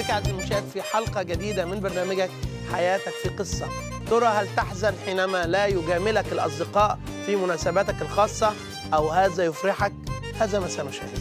بك عزيزي المشاهد في حلقة جديدة من برنامجك حياتك في قصة ترى هل تحزن حينما لا يجاملك الأصدقاء في مناسباتك الخاصة أو هذا يفرحك هذا ما سنشاهده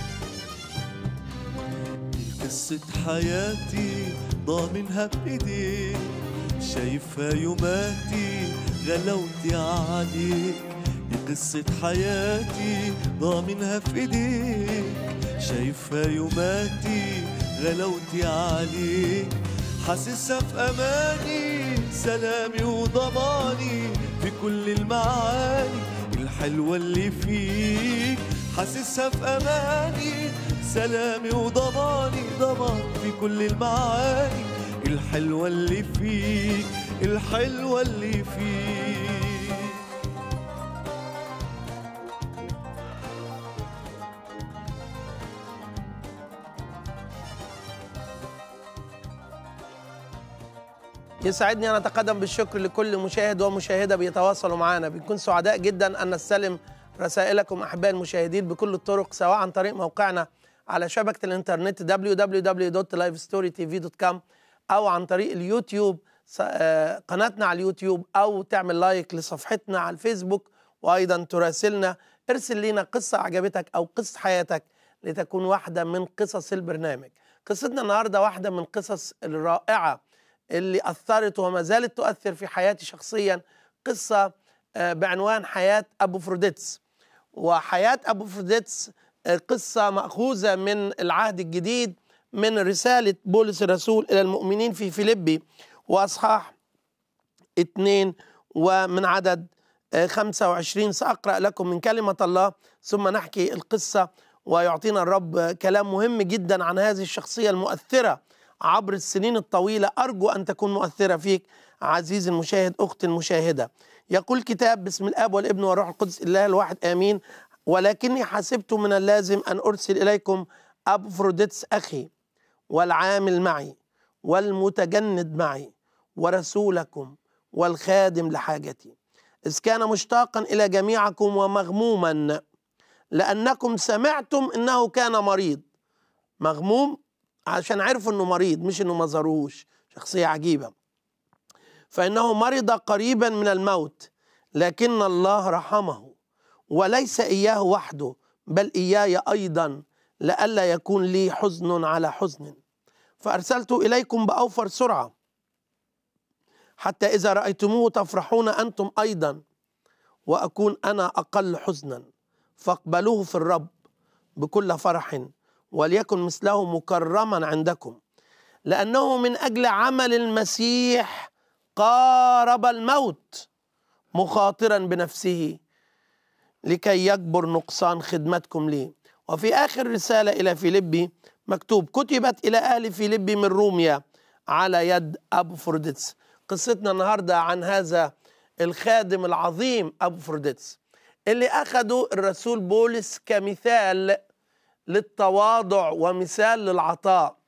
قصة حياتي ضامنها بإيديك شايفها يوماتي غلاوتي عليك دي قصة حياتي ضامنها في إيديك شايفها يوماتي غلاوتي عليك حاسسها في أماني سلامي وضماني في كل المعاني الحلوة اللي فيك حاسسها في أماني سلامي وضماني ضمان في كل المعاني الحلوة اللي فيك الحلوة اللي فيك يسعدني أن أتقدم بالشكر لكل مشاهد ومشاهدة بيتواصلوا معنا بنكون سعداء جدا أن نستلم رسائلكم أحباء المشاهدين بكل الطرق سواء عن طريق موقعنا على شبكة الإنترنت www.lifestorytv.com أو عن طريق اليوتيوب س- آه، قناتنا على اليوتيوب أو تعمل لايك لصفحتنا على الفيسبوك وأيضا تراسلنا ارسل لنا قصة عجبتك أو قصة حياتك لتكون واحدة من قصص البرنامج قصتنا النهاردة واحدة من قصص الرائعة اللي أثرت وما زالت تؤثر في حياتي شخصيا قصة آه، بعنوان حياة أبو فروديتس وحياة أبو فروديتس آه، قصة مأخوذة من العهد الجديد من رسالة بولس الرسول إلى المؤمنين في فيليبي وأصحاح اثنين ومن عدد آه، 25 سأقرأ لكم من كلمة الله ثم نحكي القصة ويعطينا الرب آه، كلام مهم جدا عن هذه الشخصية المؤثرة عبر السنين الطويلة أرجو أن تكون مؤثرة فيك عزيزي المشاهد أختي المشاهدة يقول كتاب باسم الآب والابن والروح القدس الله الواحد آمين ولكني حسبت من اللازم أن أرسل إليكم أبفروديتس أخي والعامل معي والمتجند معي ورسولكم والخادم لحاجتي إذ كان مشتاقا إلى جميعكم ومغموما لأنكم سمعتم إنه كان مريض مغموم عشان عرفوا إنه مريض مش إنه ما زاروش شخصية عجيبة فإنه مرض قريبا من الموت لكن الله رحمه وليس إياه وحده بل إياي أيضا لئلا يكون لي حزن على حزن فأرسلت إليكم بأوفر سرعة حتى إذا رأيتموه تفرحون أنتم أيضا وأكون أنا أقل حزنا فاقبلوه في الرب بكل فرح وليكن مثله مكرما عندكم لأنه من أجل عمل المسيح قارب الموت مخاطرا بنفسه لكي يجبر نقصان خدمتكم لي وفي آخر رسالة إلى فيليبي مكتوب كتبت إلى أهل فيليبي من روميا على يد أبو فرديتس قصتنا النهاردة عن هذا الخادم العظيم أبو فرديتس اللي أخده الرسول بولس كمثال للتواضع ومثال للعطاء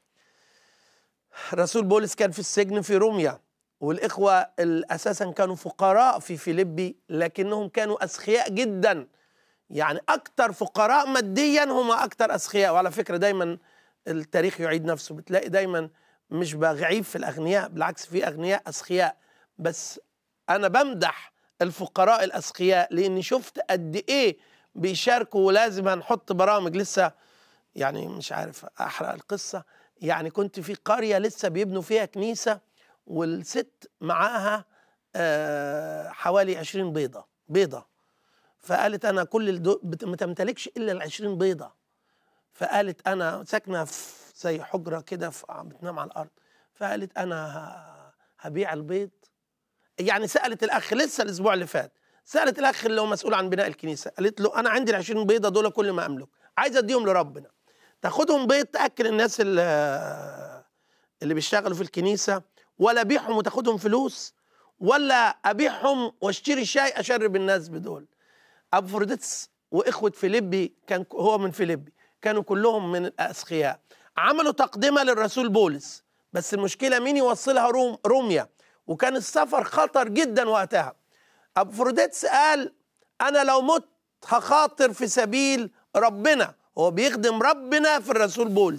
رسول بولس كان في السجن في روميا والإخوة ال- أساسا كانوا فقراء في فيليبي لكنهم كانوا أسخياء جدا يعني أكتر فقراء ماديا هم أكتر أسخياء وعلى فكرة دايما التاريخ يعيد نفسه بتلاقي دايما مش بغعيب في الأغنياء بالعكس في أغنياء أسخياء بس أنا بمدح الفقراء الأسخياء لأني شفت قد إيه بيشاركوا ولازم هنحط برامج لسه يعني مش عارف أحرق القصة يعني كنت في قرية لسه بيبنوا فيها كنيسة والست معاها آه، حوالي 20 بيضة بيضة فقالت أنا كل الدو... بت- ما تمتلكش إلا ال 20 بيضة فقالت أنا ساكنة في زي حجرة كده في- بتنام على الأرض فقالت أنا ه- هبيع البيض يعني سألت الأخ لسه الأسبوع اللي فات سألت الأخ اللي هو مسؤول عن بناء الكنيسة قالت له أنا عندي ال 20 بيضة دول كل ما أملك عايز أديهم لربنا تاخدهم بيض تأكل الناس اللي, اللي بيشتغلوا في الكنيسة ولا أبيعهم وتاخدهم فلوس ولا أبيعهم واشتري شاي أشرب الناس بدول أبو فرديتس وإخوة فيليبي كان هو من فيليبي كانوا كلهم من الأسخياء عملوا تقدمة للرسول بولس بس المشكلة مين يوصلها روم روميا وكان السفر خطر جدا وقتها أبو فرديتس قال أنا لو مت هخاطر في سبيل ربنا هو بيخدم ربنا في الرسول بولس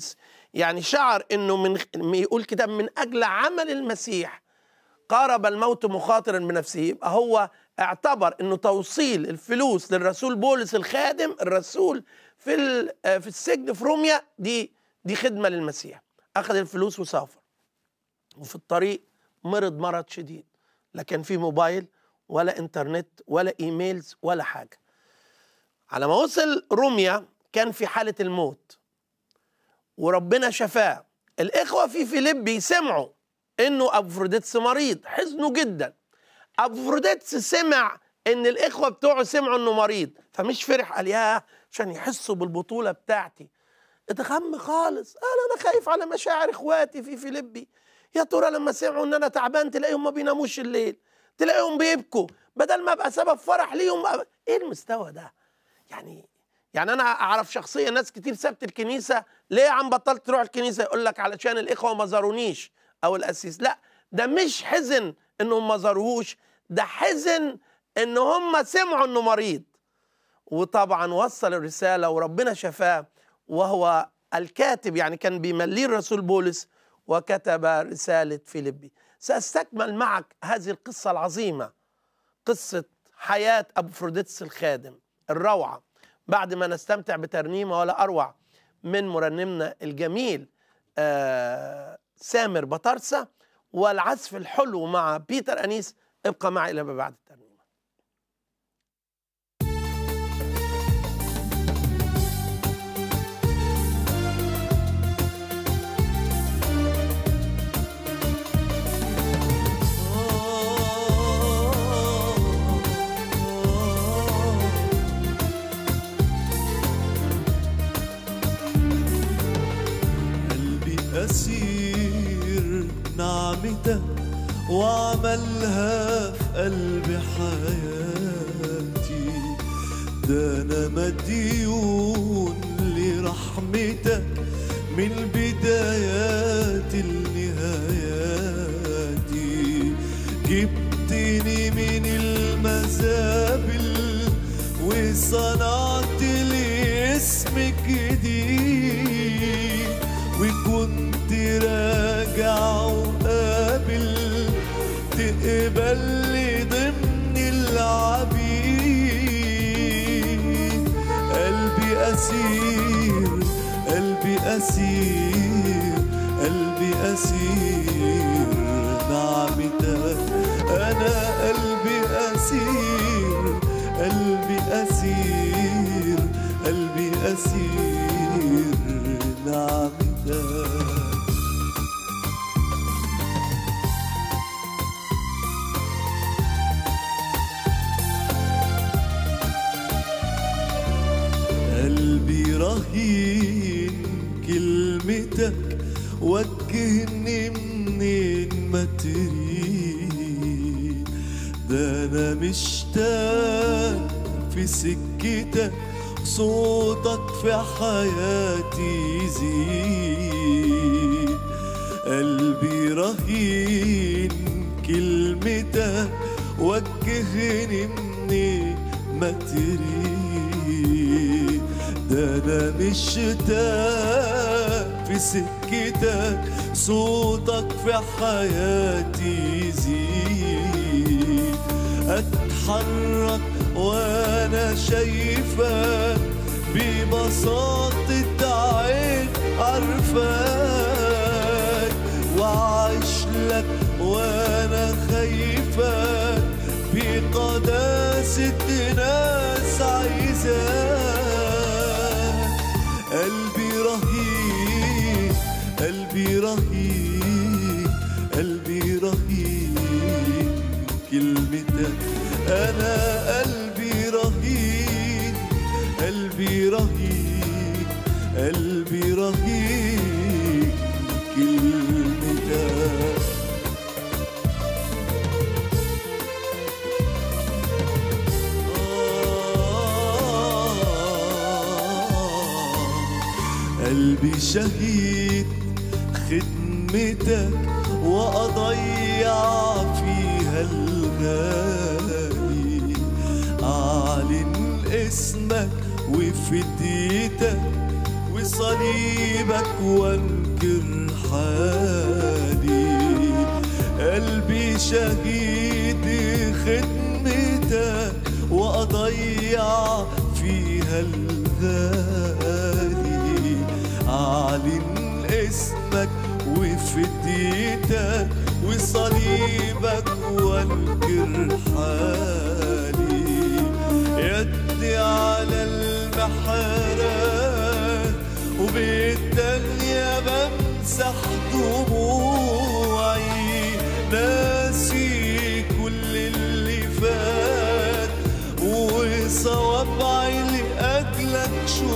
يعني شعر انه من يقول كتاب من اجل عمل المسيح قارب الموت مخاطرا بنفسه يبقى هو اعتبر انه توصيل الفلوس للرسول بولس الخادم الرسول في في السجن في روميا دي دي خدمه للمسيح اخذ الفلوس وسافر وفي الطريق مرض مرض شديد لا كان في موبايل ولا انترنت ولا ايميلز ولا حاجه على ما وصل روميا كان في حاله الموت وربنا شفاه الاخوه في فيليبي سمعوا انه افروديتس مريض حزنوا جدا افروديتس سمع ان الاخوه بتوعه سمعوا انه مريض فمش فرح قال ياه عشان يحسوا بالبطوله بتاعتي اتغم خالص قال انا خايف على مشاعر اخواتي في فيليبي يا ترى لما سمعوا ان انا تعبان تلاقيهم ما بيناموش الليل تلاقيهم بيبكوا بدل ما ابقى سبب فرح ليهم أبقى. ايه المستوى ده يعني يعني انا اعرف شخصيا ناس كتير سابت الكنيسه ليه يا عم بطلت تروح الكنيسه يقول لك علشان الاخوه ما زارونيش او القسيس لا ده مش حزن انهم ما زاروهوش ده حزن ان هم سمعوا انه مريض وطبعا وصل الرساله وربنا شفاه وهو الكاتب يعني كان بيمليه الرسول بولس وكتب رساله فيليبي ساستكمل معك هذه القصه العظيمه قصه حياه ابو فروديتس الخادم الروعه بعد ما نستمتع بترنيمه ولا اروع من مرنمنا الجميل آه سامر بطرسه والعزف الحلو مع بيتر انيس ابقى معي الى ما بعد الترنيمه قلبي أسير نعمتك وعملها في قلب حياتي ده أنا مديون لرحمتك من البدايات النهايات جبتني من المزابل وصنعت لي اسم جديد وكنت راجع وقابل تقبلني ضمن العبيد قلبي أسير قلبي أسير قلبي أسير نعمتك أنا قلبي أسير قلبي أسير قلبي أسير نعمتك قلبي رهين كلمتك وجهني منين ما تريد ده انا مشتاق في سكتك صوتك في حياتي يزيد قلبي رهين كلمتك وجهني منين ما تريد ده انا مشتاق في سكتك صوتك في حياتي يزيد اتحرك وانا شايفك ببساطة عين عارفاك وعايش لك وانا خايفك بقداسة ناس عايزاك قلبي رهيب قلبي رهيب قلبي رهيب كلمتك انا قلبي رهيب قلبي رهيب قلبي رهيب كلمتك قلبي شهيد خدمتك وأضيع فيها الغالي أعلن اسمك وفديتك وصليبك وانت وانكر حالي قلبي شهيد خدمتك وأضيع فيها الغالي أعلن اسمك وفديتك وصليبك وانكر حالي يدي على المحراب وبالتانية بمسح دموعي ناسي كل اللي فات وصوابعي لأجلك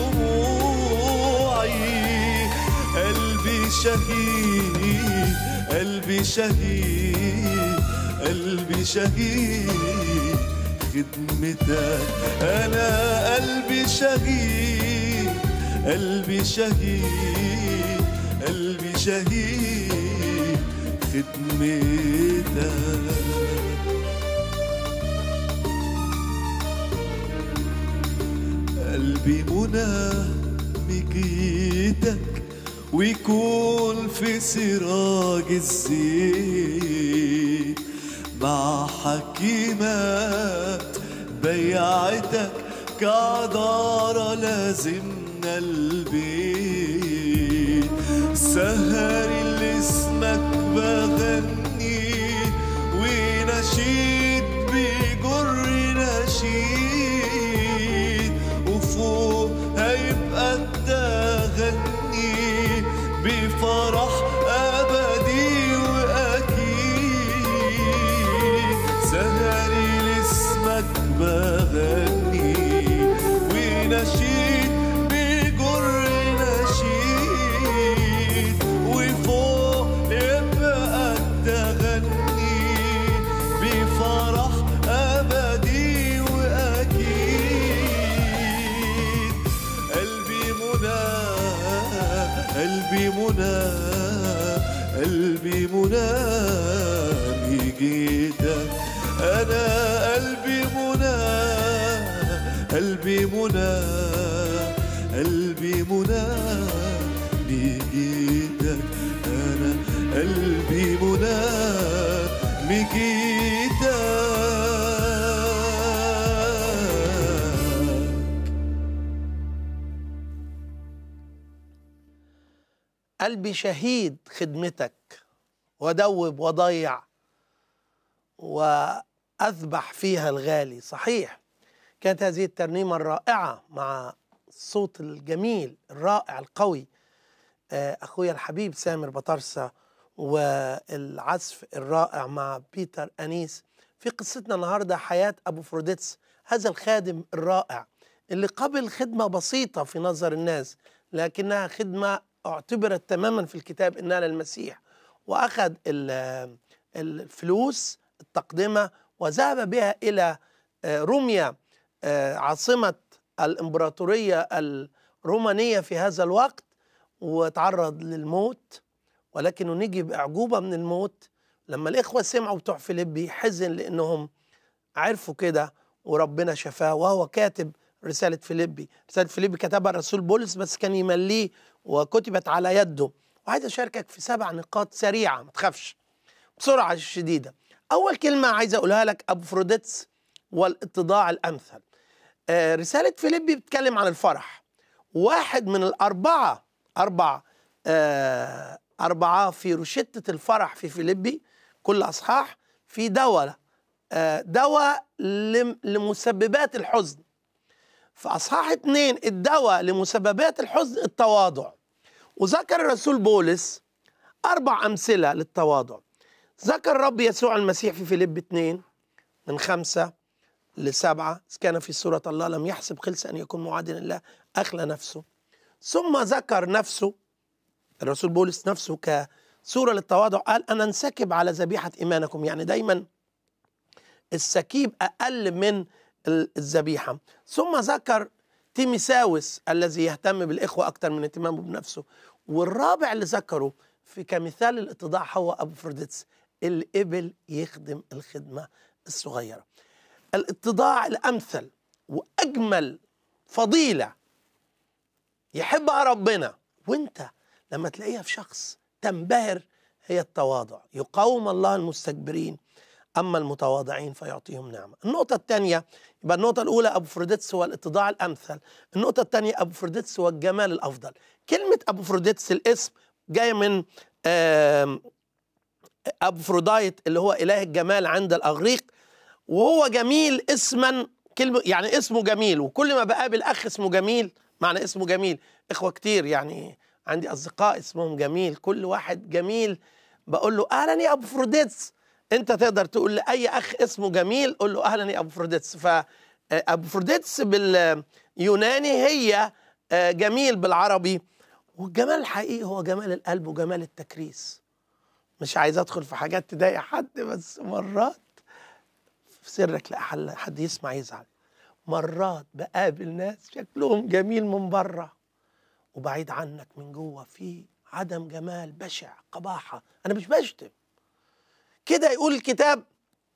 شموعي قلبي شهيد قلبي شهيد قلبي شهيد خدمتك أنا قلبي شهيد قلبي شهيد قلبي شهيد خدمتك قلبي منى بجيتك ويكون في سراج الزيت مع حكيمات بيعتك كعذارة لازمنا البيت سهر اللي اسمك بغني ونشيد بجر نشيد وفوق هيبقى التغني بفرح أبدي وأكيد سهري لاسمك بغني ونشيد بجر نشيد وفوق يبقى التغني بفرح أبدي وأكيد قلبي منى قلبي منى قلبي منى بيجيتك أنا قلبي منى قلبي منى قلبي منى بيجيتك أنا قلبي منى بيجيتك قلبي شهيد خدمتك ودوب وضيع وأذبح فيها الغالي صحيح كانت هذه الترنيمة الرائعة مع الصوت الجميل الرائع القوي آه، أخويا الحبيب سامر بطرسة والعزف الرائع مع بيتر أنيس في قصتنا النهاردة حياة أبو فروديتس هذا الخادم الرائع اللي قبل خدمة بسيطة في نظر الناس لكنها خدمة اعتبرت تماما في الكتاب إنها للمسيح وأخذ ال- الفلوس التقدمة وذهب بها إلى آه، روميا آه، عاصمة الإمبراطورية الرومانية في هذا الوقت وتعرض للموت ولكنه نجي بأعجوبة من الموت لما الإخوة سمعوا بتوع فيليبي حزن لأنهم عرفوا كده وربنا شفاه وهو كاتب رسالة فيليبي رسالة فيليبي كتبها الرسول بولس بس كان يمليه وكتبت على يده وعايز أشاركك في سبع نقاط سريعة ما تخافش بسرعة شديدة أول كلمة عايز أقولها لك أبو فروديتس والاتضاع الأمثل آه، رسالة فيليبي بتتكلم عن الفرح واحد من الأربعة أربع آه، أربعة في روشتة الفرح في فيليبي كل أصحاح في دواء آه، دواء لم- لمسببات الحزن في أصحاح اتنين الدواء لمسببات الحزن التواضع وذكر الرسول بولس أربع أمثلة للتواضع ذكر رب يسوع المسيح في فيليب اتنين من خمسة لسبعة إذ كان في صورة الله لم يحسب خلص أن يكون معادلا لله أخلى نفسه ثم ذكر نفسه الرسول بولس نفسه كصورة للتواضع قال أنا انسكب على ذبيحة إيمانكم يعني دايما السكيب أقل من ال- الذبيحة ثم ذكر تيميساوس الذي يهتم بالإخوة أكثر من اهتمامه بنفسه والرابع اللي ذكره في كمثال الاتضاع هو أبو فرديتس اللي قبل يخدم الخدمة الصغيرة الاتضاع الأمثل وأجمل فضيلة يحبها ربنا وانت لما تلاقيها في شخص تنبهر هي التواضع يقاوم الله المستكبرين أما المتواضعين فيعطيهم نعمة النقطة الثانية يبقى النقطة الأولى أبو فروديتس هو الاتضاع الأمثل النقطة الثانية أبو فروديتس هو الجمال الأفضل كلمة أبو فروديتس الاسم جاية من آم، أبفرودايت اللي هو إله الجمال عند الأغريق وهو جميل اسما كلمة يعني اسمه جميل وكل ما بقابل أخ اسمه جميل معنى اسمه جميل إخوة كتير يعني عندي أصدقاء اسمهم جميل كل واحد جميل بقول له أهلا يا أبو فروديتس أنت تقدر تقول لأي أخ اسمه جميل قول له أهلا يا أبو فروديتس فأبو فروديتس باليوناني هي آه، جميل بالعربي والجمال الحقيقي هو جمال القلب وجمال التكريس مش عايز ادخل في حاجات تضايق حد بس مرات في سرك لا حل حد يسمع يزعل مرات بقابل ناس شكلهم جميل من بره وبعيد عنك من جوه في عدم جمال بشع قباحة أنا مش بشتم كده يقول الكتاب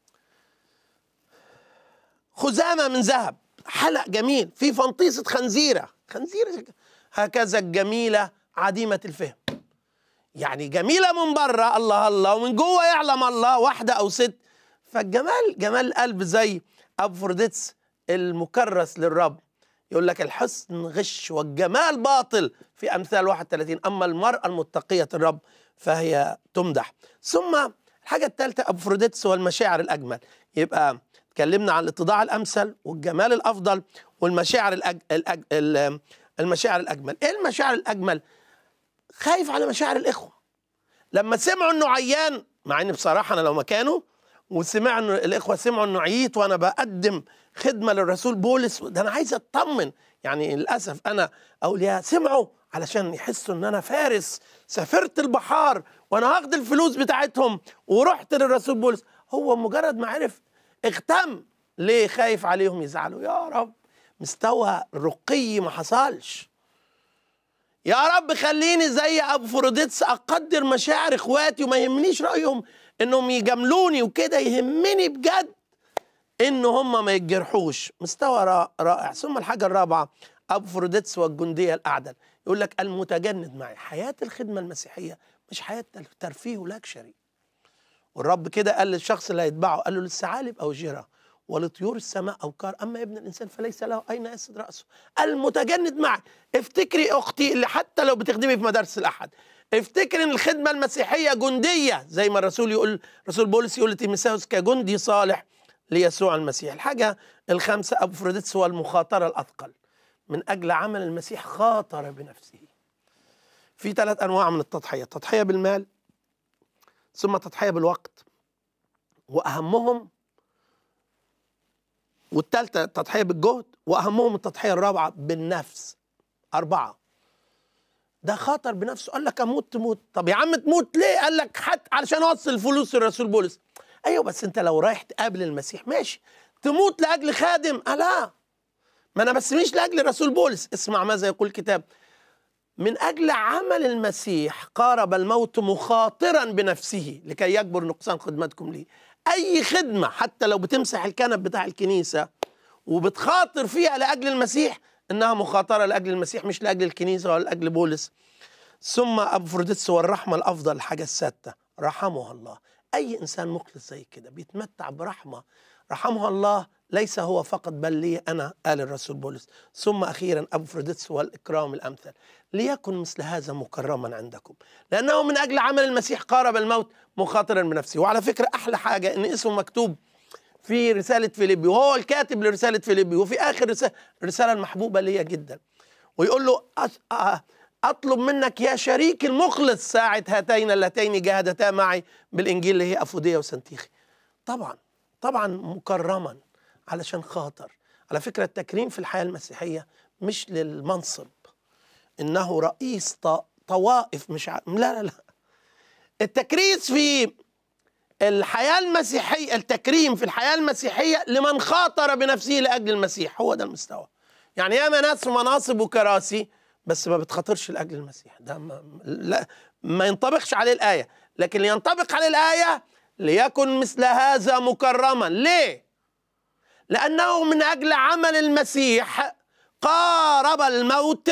خزامة من ذهب حلق جميل في فنطيسة خنزيرة خنزيرة هكذا الجميلة عديمة الفهم يعني جميلة من بره الله الله ومن جوه يعلم الله واحدة أو ست فالجمال جمال القلب زي أبفرديتس المكرس للرب يقول لك الحسن غش والجمال باطل في أمثال 31 أما المرأة المتقية الرب فهي تمدح ثم الحاجة الثالثة أبفروديتس هو المشاعر الأجمل يبقى اتكلمنا عن الاتضاع الأمثل والجمال الأفضل والمشاعر الأج... الأج... ال- المشاعر الأجمل إيه المشاعر الأجمل؟ خايف على مشاعر الإخوة لما سمعوا إنه عيان مع إن بصراحة أنا لو مكانه وسمع إنه الإخوة سمعوا إنه عييت وأنا بقدم خدمة للرسول بولس ده أنا عايز أطمن يعني للأسف أنا أقول يا سمعوا علشان يحسوا إن أنا فارس سافرت البحار وأنا هاخد الفلوس بتاعتهم ورحت للرسول بولس هو مجرد ما عرف اغتم ليه خايف عليهم يزعلوا يا رب مستوى رقي ما حصلش يا رب خليني زي ابو فروديتس اقدر مشاعر اخواتي وما يهمنيش رايهم انهم يجاملوني وكده يهمني بجد ان هم ما يتجرحوش مستوى را- رائع ثم الحاجه الرابعه ابو فروديتس والجنديه الاعدل يقول لك المتجند معي حياه الخدمه المسيحيه مش حياه ترفيه ولاكشري والرب كده قال للشخص اللي هيتبعه قال له للثعالب او جرة ولطيور السماء او كار اما ابن الانسان فليس له اين يسد راسه المتجند معي افتكري اختي اللي حتى لو بتخدمي في مدارس الاحد افتكري ان الخدمه المسيحيه جنديه زي ما الرسول يقول رسول بولس يقول لتيموثاوس كجندي صالح ليسوع المسيح الحاجه الخامسه ابو فروديتس هو المخاطره الاثقل من اجل عمل المسيح خاطر بنفسه في ثلاث انواع من التضحيه التضحيه بالمال ثم تضحيه بالوقت واهمهم والثالثه التضحيه بالجهد واهمهم التضحيه الرابعه بالنفس اربعه ده خاطر بنفسه قال لك اموت تموت طب يا عم تموت ليه قال لك حتى علشان اوصل فلوس الرسول بولس ايوه بس انت لو رايح تقابل المسيح ماشي تموت لاجل خادم آه لا ما انا بس مش لاجل الرسول بولس اسمع ماذا يقول الكتاب من أجل عمل المسيح قارب الموت مخاطرا بنفسه لكي يجبر نقصان خدمتكم لي أي خدمة حتى لو بتمسح الكنب بتاع الكنيسة وبتخاطر فيها لأجل المسيح إنها مخاطرة لأجل المسيح مش لأجل الكنيسة ولا لأجل بولس ثم أبو فرديتس والرحمة الأفضل الحاجة السادسة رحمها الله أي إنسان مخلص زي كده بيتمتع برحمة رحمها الله ليس هو فقط بل لي أنا قال الرسول بولس ثم أخيرا أبو فرديتس والإكرام الأمثل ليكن مثل هذا مكرما عندكم لأنه من أجل عمل المسيح قارب الموت مخاطرا بنفسه وعلى فكرة أحلى حاجة إن اسمه مكتوب في رسالة فيليبي وهو الكاتب لرسالة فيليبي وفي آخر رسالة الرسالة المحبوبة ليا جدا ويقول له أس- أ- أطلب منك يا شريك المخلص ساعة هاتين اللتين جاهدتا معي بالإنجيل اللي هي أفودية وسنتيخي طبعا طبعا مكرما علشان خاطر على فكرة التكريم في الحياة المسيحية مش للمنصب إنه رئيس ط- طوائف مش ع... لا لا لا التكريس في الحياة المسيحية التكريم في الحياة المسيحية لمن خاطر بنفسه لأجل المسيح هو ده المستوى يعني ياما ناس في مناصب وكراسي بس ما بتخاطرش لأجل المسيح ده ما, لا ما ينطبقش عليه الآية لكن اللي ينطبق عليه الآية ليكن مثل هذا مكرما ليه لأنه من أجل عمل المسيح قارب الموت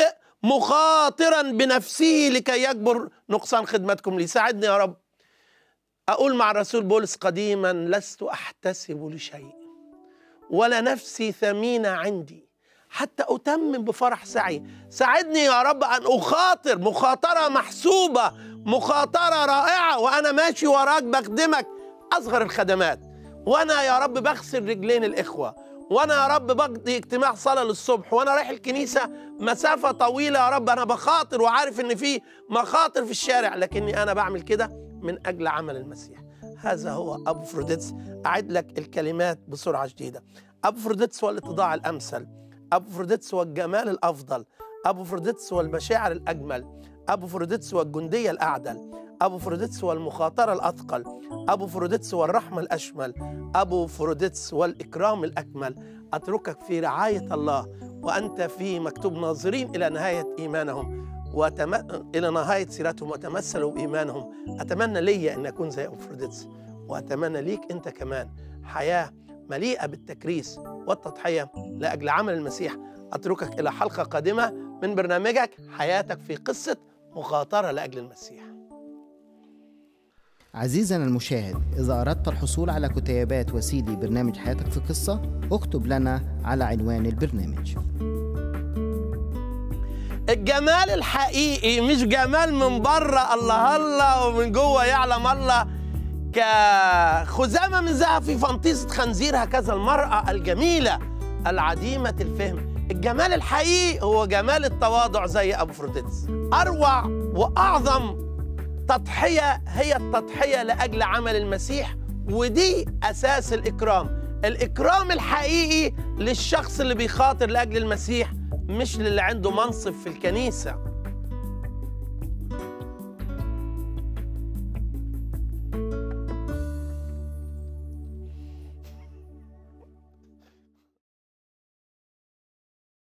مخاطرا بنفسه لكي يجبر نقصان خدمتكم لي ساعدني يا رب أقول مع الرسول بولس قديما لست أحتسب لشيء ولا نفسي ثمينة عندي حتى أتمم بفرح سعي ساعدني يا رب أن أخاطر مخاطرة محسوبة مخاطرة رائعة وأنا ماشي وراك بخدمك أصغر الخدمات وأنا يا رب بغسل رجلين الإخوة وأنا يا رب بقضي اجتماع صلاة للصبح وأنا رايح الكنيسة مسافة طويلة يا رب أنا بخاطر وعارف إن في مخاطر في الشارع لكني أنا بعمل كده من أجل عمل المسيح هذا هو أبو فروديتس أعد لك الكلمات بسرعة شديدة أبو فروديتس هو الاتضاع الأمثل أبو فروديتس هو الجمال الأفضل أبو فروديتس هو المشاعر الأجمل أبو فروديتس هو الجندية الأعدل أبو فروديتس هو المخاطرة الأثقل أبو فروديتس هو الرحمة الأشمل أبو فروديتس هو الإكرام الأكمل أتركك في رعاية الله وأنت في مكتوب ناظرين إلى نهاية إيمانهم وتم... إلى نهاية سيرتهم وتمثلوا بإيمانهم أتمنى لي أن أكون زي أبو فروديتس وأتمنى ليك أنت كمان حياة مليئة بالتكريس والتضحية لأجل عمل المسيح أتركك إلى حلقة قادمة من برنامجك حياتك في قصة مخاطرة لأجل المسيح عزيزنا المشاهد إذا أردت الحصول على كتيبات وسيدي برنامج حياتك في قصة اكتب لنا على عنوان البرنامج الجمال الحقيقي مش جمال من بره الله الله ومن جوه يعلم الله كخزامة من ذهب في فنطيسة خنزير هكذا المرأة الجميلة العديمة الفهم الجمال الحقيقي هو جمال التواضع زي أبو فروديتس أروع وأعظم تضحية هي التضحية لأجل عمل المسيح ودي أساس الإكرام الإكرام الحقيقي للشخص اللي بيخاطر لأجل المسيح مش للي عنده منصب في الكنيسة